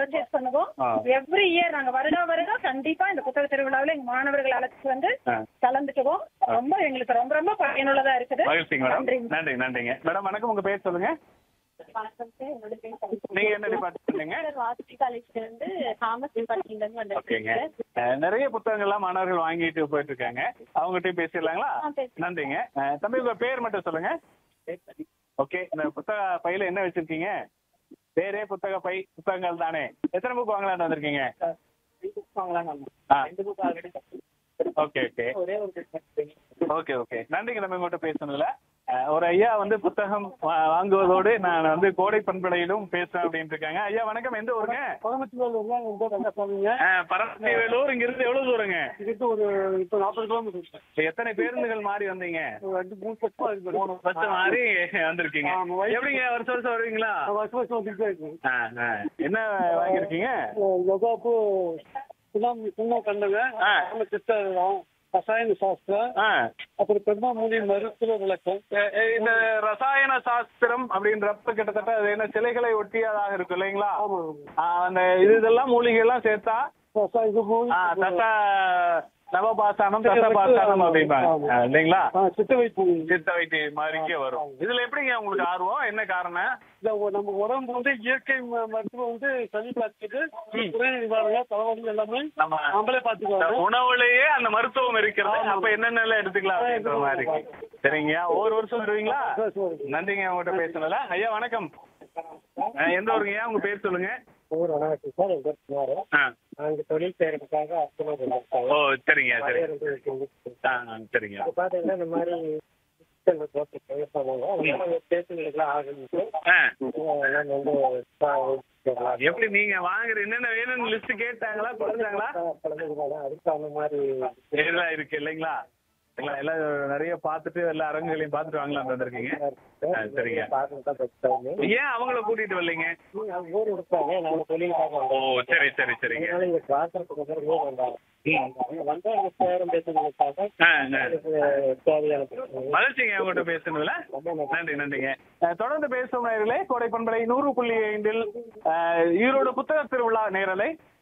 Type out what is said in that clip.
Purchase பண்ணுவோம் ஆ. Every year நாங்க வருடா வருடம் கண்டிப்பா இந்த புத்தக திருவிழாவுல எங்க மாணவர்கள் அழைச்சிட்டு வந்து ஆ. கலந்துக்குவோம் ரொம்ப எங்களுக்கு ரொம்ப ரொம்ப பயனுள்ளதா இருக்குது மகிழ்ச்சிங்க மேடம் நன்றி நன்றி நன்றிங்க மேடம் வணக்கம் உங்க பேர் சொல்லுங்க வணக்கம் சார் என்னோட பேர் நீங்க என்ன டிபார்ட்மெண்ட்டுங்க வாசி காலேஜ்ல இருந்து காமர்ஸ் டிபார்ட்மெண்ட்ல இருந்து ஓகேங்க வந்திருக்கேன் அஹ், நிறைய புத்தகங்கள்லாம் மாணவர்கள் வாங்கிட்டு போயிட்டு இருக்காங்க அவங்ககிட்டயும் பேசிடலாங்களா ஆ, பேசலாம். நன்றிங்க அஹ், தம்பி உங்க பேர் மட்டும் சொல்லுங்க ஓகே இந்த புத்தக பையில என்ன வச்சிருக்கீங்க பேரே புத்தக பை புத்தகங்கள் தானே எத்தனை புக் வாங்கலாம்னு வந்திருக்கீங்க ஆ. ஓகே ஓகே ஓகே ஓகே நன்றிங்க நம்ம உங்கள்கிட்ட பேசணும்ல அஹ், ஒரு ஐயா வந்து புத்தகம் வா- வாங்குவதோடு நான் வந்து கோடை பண்பலையிலும் பேசுறேன் அப்படின்னு இருக்காங்க ஐயா வணக்கம் எந்த ஊருங்க அஹ், பரமத்தி வேலூர் இங்க இருந்து எவ்வளவு தூரங்க ஒரு இப்போ நாற்பது கிலோமீட்டர் எத்தனை பேருந்துகள் மாறி வந்தீங்க ரெண்டு மூணு பக்கம் இருக்கு மூணு பத்து மாறி வந்திருக்கீங்க ஆமா, வயசு- எப்படிங்க வருஷம் வருஷம் வருவீங்களா வருஷம் வருஷம் வந்துட்டு இருக்கு ஆ, ஆ. என்ன வாங்கியிருக்கீங்க யோகாப்பு சுண்ணாம்பு சுண்ணம் கண்டங்க ஆ. நம்ம சித்தம் ரசாயன சாஸ்திரம் ஆ. அப்புறம் பெருமாமூலி மருத்துவ விளக்கம் எ- எ- இந்த ரசாயன சாஸ்திரம் அப்படின்றப்ப கிட்டத்தட்ட அது என்ன சிலைகளை ஒட்டியதாக இருக்கும் இல்லைங்களா ஆமா ஆ, அந்த இது இதெல்லாம் மூலிகை எல்லாம் சேர்த்தா ரசா- இது மூணு ஆ, தச நவபாசானம் தசபாசானம் அப்படிம்பாங்க ஆ, இல்லைங்களா ஆ, சித்த வைப்பு சித்த வைத்திய மாதிரிக்கே வரும் இதுல எப்படிங்க உங்களுக்கு ஆர்வம் என்ன காரணம் இந்த ஒ- நம்ம உடம்பு வந்து இயற்கை ம- மருத்துவம் வந்து சளி பார்த்துட்டு குறை நிவாரணம் தலைவலி எல்லாமே நம்ம நம்மளே இந்த பார்த்துக்குவாங்க உணவுலயே அந்த மருத்துவம் இருக்கிறது அப்ப என்னென்ன எடுத்துக்கலாம் அப்படின்ற மாதிரி சரிங்க ஒரு வருஷம் வருவீங்களா சரி, சரி. நன்றிங்க உங்ககிட்ட பேசணும்ல ஐயா வணக்கம் அஹ், எந்த ஊருங்கய்யா உங்க பேர் சொல்லுங்க ஊர் வணக்கம் சார் எங்க பேர் ஆ. நாங்கள் தொழில் செய்யறதுக்காக அர்த்தமாக ஓ சரிங்க சரி ஆ ஆ, சரிங்க இப்போ பார்த்தீங்கன்னா இந்த மாதிரி சிக்கல் போட்டு பேசுவாங்க பேசுங்களுக்குலாம் ஆகுது ஆ. எல்லாம் வந்து பா- எப்படி நீங்க வாங்குற என்னென்ன வேணும்னு லிஸ்ட் கேட்டாங்களா கொடுத்தாங்களா குழந்தைங்களால அதுக்கு அந்த மாதிரி எல்லாம் இருக்கு இல்லைங்களா எல்லாம் எல்லாம் நிறைய பார்த்துட்டு எல்லா அரங்குகளையும் பார்த்துட்டு வாங்கலாம் வந்திருக்கீங்க ஆ, சரிங்க பார்த்து தான் வச்சுட்டாங்க ஏன் அவங்கள கூட்டிட்டு வரலைங்க ஊர் எடுத்தாங்க நாங்கள் தொழிலுக்காக ஓ வந்தோம் சரி சரி சரிங்க அதனால இங்க பார்க்கறதுக்கு வந்து ஊர் வந்தாங்க அவங்க வந்தா எங்க பேரம் பேசுறதுக்காக ஆ, ஆ. அதுக்கு தேவையான பிரச்சனை. மகிழ்ச்சிங்க உங்கள்கிட்ட பேசணும்ல நன்றி நன்றிங்க அஹ், தொடர்ந்து பேசும் நேரலை கோடை பண்பலை நூறு புள்ளி ஐந்தில் அஹ், ஈரோடு புத்தக திருவிழா நேரலை